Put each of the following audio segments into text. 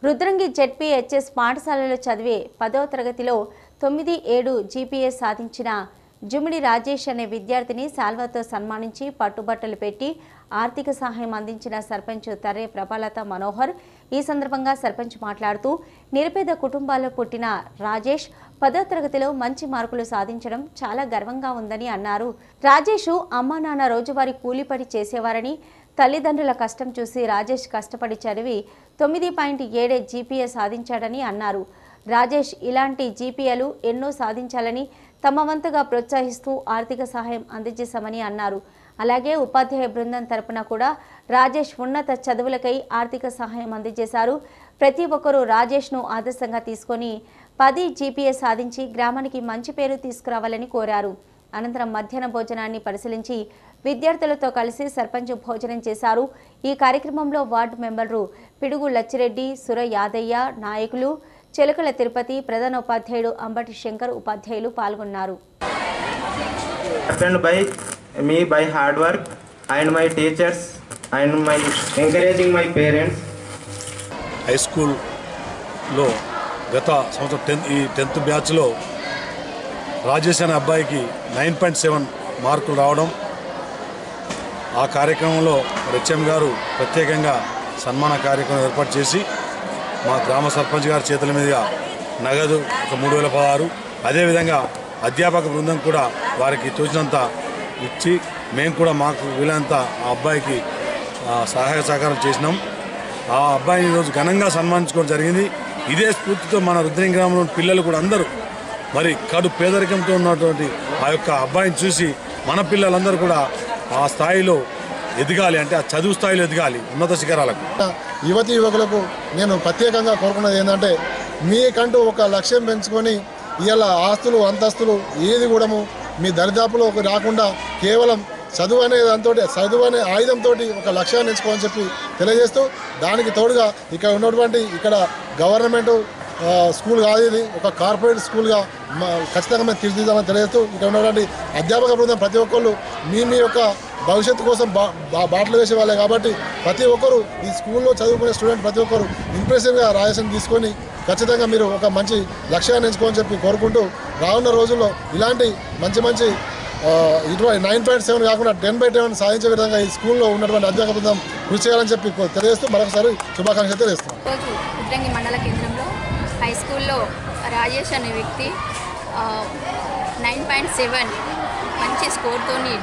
Rudrangi ZP HS పాఠశాలలో చదివే పదవ తరగతిలో తొమ్మిది ఏడు జీపీఎస్ సాధించిన జుమిడి రాజేష్ అనే విద్యార్థిని శాల్వాతో సన్మానించి పట్టుబట్టలు పెట్టి ఆర్థిక సహాయం అందించిన సర్పంచ్ తర్రే ప్రభాలత మనోహర్ ఈ సందర్భంగా సర్పంచ్ మాట్లాడుతూ నిరుపేద కుటుంబాల్లో పుట్టిన రాజేష్ పదో తరగతిలో మంచి మార్కులు సాధించడం చాలా గర్వంగా ఉందని అన్నారు రాజేష్ అమ్మా నాన్న రోజువారీ కూలిపడి చేసేవారని తల్లిదండ్రుల కష్టం చూసి రాజేష్ కష్టపడి చదివి తొమ్మిది పాయింట్ ఏడే జీపీఏ సాధించాడని అన్నారు రాజేష్ ఇలాంటి జీపీఏలు ఎన్నో సాధించాలని తమ వంతుగా ప్రోత్సహిస్తూ ఆర్థిక సహాయం అందజేశామని అన్నారు అలాగే ఉపాధ్యాయ బృందం తరపున కూడా రాజేష్ ఉన్నత చదువులకై ఆర్థిక సహాయం అందజేశారు ప్రతి ఒక్కరూ రాజేష్ను ఆదర్శంగా తీసుకొని పది జీపీఏ సాధించి గ్రామానికి మంచి పేరు తీసుకురావాలని కోరారు అనంతరం మధ్యాహ్న భోజనాన్ని పరిశీలించి విద్యార్థులతో కలిసి సర్పంచ్ భోజనం చేశారు ఈ కార్యక్రమంలో వార్డు మెంబర్లు పిడుగు లచ్చిరెడ్డి సుర యాదయ్య నాయకులు చెలకల తిరుపతి ప్రధాన ఉపాధ్యాయుడు అంబటి శంకర్ ఉపాధ్యాయులు పాల్గొన్నారు happened by me by hard work and my teachers and my encouraging my parents high స్కూల్లో గత సంవత్సరం టెన్త్ ఈ టెన్త్ బ్యాచ్లో రాజేష్ అనే అబ్బాయికి నైన్ పాయింట్ సెవెన్ మార్కులు రావడం ఆ కార్యక్రమంలో హెచ్ఎం గారు ప్రత్యేకంగా సన్మాన కార్యక్రమం ఏర్పాటు చేసి మా గ్రామ సర్పంచ్ గారి చేతుల మీదుగా నగదు ఒక మూడు వేల పదహారు అదేవిధంగా అధ్యాపక బృందం కూడా వారికి తోచినంత ఇచ్చి మేము కూడా మాకు వీలైనంత ఆ అబ్బాయికి ఆ, సహాయ సహకారం చేసినాం ఆ అబ్బాయిని ఈరోజు ఘనంగా సన్మానించుకోవడం జరిగింది ఇదే స్ఫూర్తితో మన రుద్రం గ్రామంలో పిల్లలు కూడా అందరూ మరి కడు పేదరికంతో ఉన్నటువంటి ఆ యొక్క అబ్బాయిని చూసి మన పిల్లలందరూ కూడా ఆ స్థాయిలో ఎదగాలి అంటే ఆ చదువు స్థాయిలో ఎదగాలి ఉన్నత శిఖరాలకు యువతి యువకులకు నేను ప్రత్యేకంగా కోరుకున్నది ఏంటంటే మీకంటూ ఒక లక్ష్యం పెంచుకొని ఇవాళ ఆస్తులు అంతస్తులు ఏది కూడాము మీ దరిదాపులోకి రాకుండా కేవలం చదువు అనే దాంతో చదువు అనే ఆయుధంతో ఒక లక్ష్యాన్ని ఎంచుకోమని చెప్పి తెలియజేస్తూ దానికి తోడుగా ఇక్కడ ఉన్నటువంటి ఇక్కడ గవర్నమెంట్ ఆ, స్కూల్ కాదు ఇది ఒక కార్పొరేట్ స్కూల్గా మా- ఖచ్చితంగా మేము తీర్చిదిద్దామని తెలియజేస్తూ ఇక్కడ ఉన్నటువంటి అధ్యాపక బృందం ప్రతి ఒక్కళ్ళు మీ మీ యొక్క భవిష్యత్తు కోసం బా బా- బాటలు వేసే వాళ్ళే కాబట్టి ప్రతి ఒక్కరు ఈ స్కూల్లో చదువుకునే స్టూడెంట్ ప్రతి ఒక్కరు ఇంప్రెసివ్గా రాయసం తీసుకొని ఖచ్చితంగా మీరు ఒక మంచి లక్ష్యాన్ని ఎంచుకోని చెప్పి కోరుకుంటూ రానున్న రోజుల్లో ఇలాంటి మంచి మంచి ఆ, ఇటువంటి నైన్ పాయింట్ సెవెన్ కాకుండా టెన్ బై టెన్ సాధించే విధంగా ఈ స్కూల్లో ఉన్నటువంటి అధ్యాపక బృందం కృషి చేయాలని చెప్పి తెలియజేస్తూ మరొకసారి శుభాకాంక్షలు తెలియజేస్తున్నాం రోజు ఉద్రంగి మండల కేంద్రంలో హై స్కూల్లో రాజేష్ అనే వ్యక్తి నైన్ పాయింట్ సెవెన్ మంచి స్కోర్తోని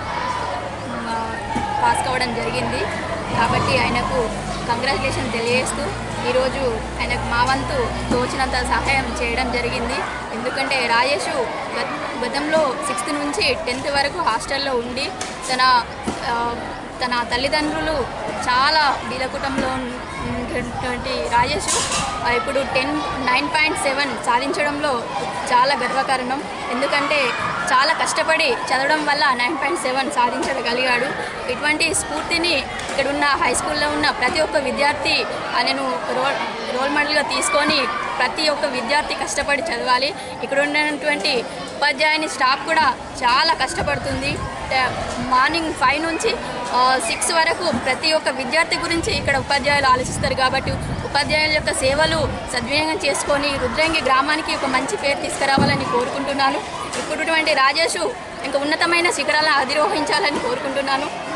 పాస్ కావడం జరిగింది కాబట్టి ఆయనకు కంగ్రాచులేషన్ తెలియజేస్తూ ఈరోజు ఆయనకు మా వంతు తోచినంత సహాయం చేయడం జరిగింది ఎందుకంటే రాజేష్ గత- గతంలో సిక్స్త్ నుంచి టెన్త్ వరకు హాస్టల్లో ఉండి తన ఆ, తన తల్లిదండ్రులు చాలా బీద కుటుంబంలో ఉన్నటువంటి రాజేష్ ఆ, ఇప్పుడు టెన్ నైన్ పాయింట్ సెవెన్ సాధించడంలో చాలా గర్వకారణం ఎందుకంటే చాలా కష్టపడి చదవడం వల్ల నైన్ పాయింట్ సెవెన్ సాధించగలిగాడు ఇటువంటి స్ఫూర్తిని ఇక్కడ ఉన్న హై స్కూల్లో ఉన్న ప్రతి ఒక్క విద్యార్థి ఆ, నేను రోల్ రోల్ మోడల్గా తీసుకొని ప్రతి ఒక్క విద్యార్థి కష్టపడి చదవాలి ఇక్కడ ఉన్నటువంటి ఉపాధ్యాయుని స్టాఫ్ కూడా చాలా కష్టపడుతుంది ట- మార్నింగ్ ఫైవ్ నుంచి సిక్స్ వరకు ప్రతి ఒక్క విద్యార్థి గురించి ఇక్కడ ఉపాధ్యాయులు ఆలోచిస్తారు కాబట్టి ఉపాధ్యాయుల యొక్క సేవలు సద్వినియోగం చేసుకొని రుద్రంగి గ్రామానికి ఒక మంచి పేరు తీసుకురావాలని కోరుకుంటున్నాను ఇప్పుడుటువంటి రాజేషు ఇంకా ఉన్నతమైన శిఖరాలను అధిరోహించాలని కోరుకుంటున్నాను